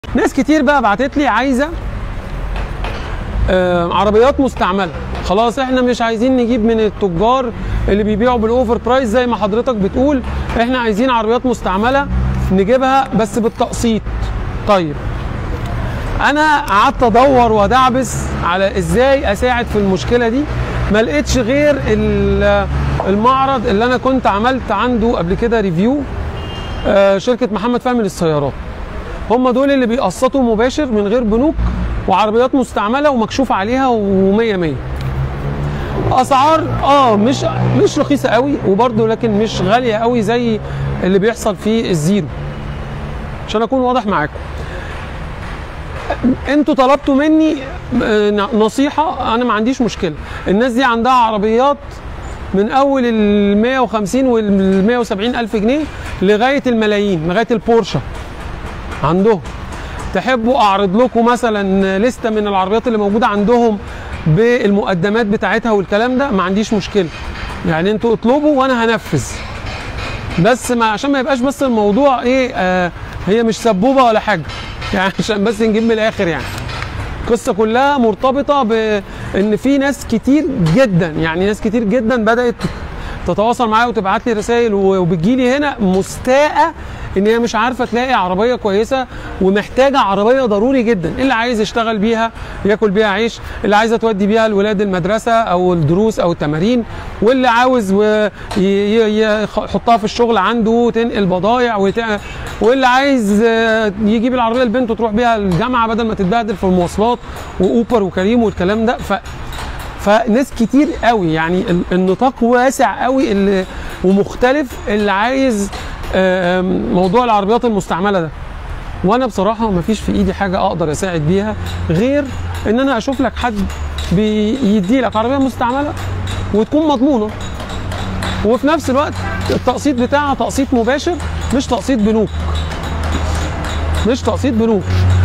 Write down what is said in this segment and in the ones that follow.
ناس كتير بقى بعتت لي عايزه آه، عربيات مستعمله خلاص احنا مش عايزين نجيب من التجار اللي بيبيعوا بالاوفر برايس زي ما حضرتك بتقول احنا عايزين عربيات مستعمله نجيبها بس بالتقسيط طيب انا قعدت ادور وادعبس على ازاي اساعد في المشكله دي ما لقيتش غير ال- المعرض اللي انا كنت عملت عنده قبل كده ريفيو آه، شركه محمد فهمي للسيارات هم دول اللي بيقسطوا مباشر من غير بنوك وعربيات مستعمله ومكشوف عليها و100 100 اسعار اه مش مش رخيصه قوي وبرده لكن مش غاليه قوي زي اللي بيحصل في الزيرو عشان اكون واضح معاكم انتوا طلبتوا مني آه، نصيحه انا ما عنديش مشكله الناس دي عندها عربيات من اول ال 150 وال 170 الف جنيه لغايه الملايين لغايه البورشه عندهم تحبوا اعرض لكم مثلا لسته من العربيات اللي موجوده عندهم بالمقدمات بتاعتها والكلام ده ما عنديش مشكله يعني انتوا اطلبوا وانا هنفذ بس ما عشان ما يبقاش بس الموضوع ايه آه هي مش سبوبه ولا حاجه يعني عشان بس نجيب من الاخر يعني القصه كلها مرتبطه بان في ناس كتير جدا يعني ناس كتير جدا بدات تتواصل معايا وتبعت لي رسائل وبتجيلي هنا مستاءه ان هي مش عارفه تلاقي عربيه كويسه ومحتاجه عربيه ضروري جدا اللي عايز يشتغل بيها ياكل بيها عيش اللي عايزه تودي بيها الولاد المدرسه او الدروس او التمارين واللي عاوز و- ي- ي- يحطها في الشغل عنده تنقل بضايع وت- واللي عايز آه، يجيب العربيه لبنته تروح بيها الجامعه بدل ما تتبهدل في المواصلات واوبر وكريم والكلام ده ف فناس كتير قوي يعني ال- النطاق واسع قوي اللي ومختلف اللي عايز آم، موضوع العربيات المستعمله ده وانا بصراحه ما فيش في ايدي حاجه اقدر اساعد بيها غير ان انا اشوف لك حد بيدي لك عربيه مستعمله وتكون مضمونه وفي نفس الوقت التقسيط بتاعها تقسيط مباشر مش تقسيط بنوك مش تقسيط بنوك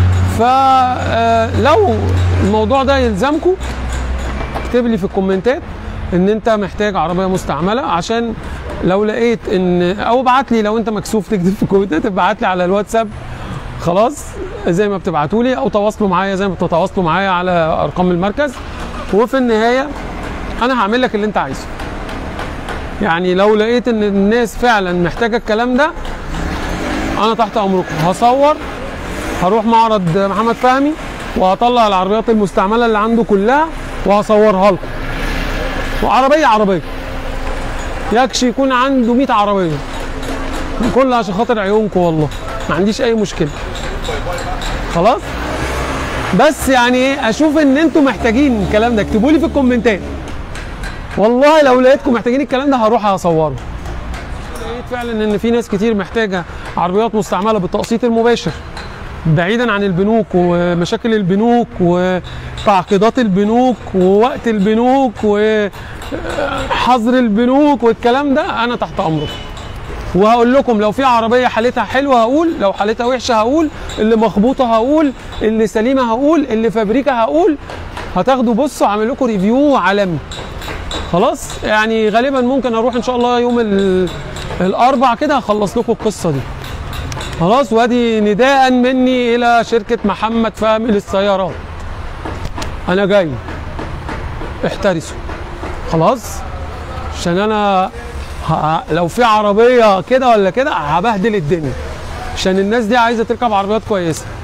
فلو الموضوع ده يلزمكم اكتب لي في الكومنتات ان انت محتاج عربيه مستعمله عشان لو لقيت ان او ابعت لي لو انت مكسوف تكتب في الكومنتات ابعت لي على الواتساب خلاص زي ما بتبعتوا لي او تواصلوا معايا زي ما بتتواصلوا معايا على ارقام المركز وفي النهايه انا هعمل لك اللي انت عايزه يعني لو لقيت ان الناس فعلا محتاجه الكلام ده انا تحت امركم هصور هروح معرض محمد فهمي وهطلع العربيات المستعمله اللي عنده كلها وهصورها لكم وعربيه عربيه يكش يكون عنده 100 عربيه كلها عشان خاطر عيونكم والله ما عنديش اي مشكله خلاص بس يعني ايه اشوف ان انتوا محتاجين الكلام ده اكتبوا لي في الكومنتات والله لو لقيتكم محتاجين الكلام ده هروح اصوره لقيت فعلا ان في ناس كتير محتاجه عربيات مستعمله بالتقسيط المباشر بعيدا عن البنوك ومشاكل البنوك وتعقيدات البنوك ووقت البنوك وحظر البنوك والكلام ده انا تحت امركم وهقول لكم لو في عربيه حالتها حلوه هقول لو حالتها وحشه هقول اللي مخبوطه هقول اللي سليمه هقول اللي فابريكا هقول هتاخدوا بصوا هعمل لكم ريفيو عالمي خلاص يعني غالبا ممكن اروح ان شاء الله يوم ال- الاربع كده هخلص لكم القصه دي خلاص وادي نداء مني الى شركه محمد فهمي للسيارات انا جاي احترسوا خلاص عشان انا ه... لو في عربيه كده ولا كده هبهدل الدنيا عشان الناس دي عايزه تركب عربيات كويسه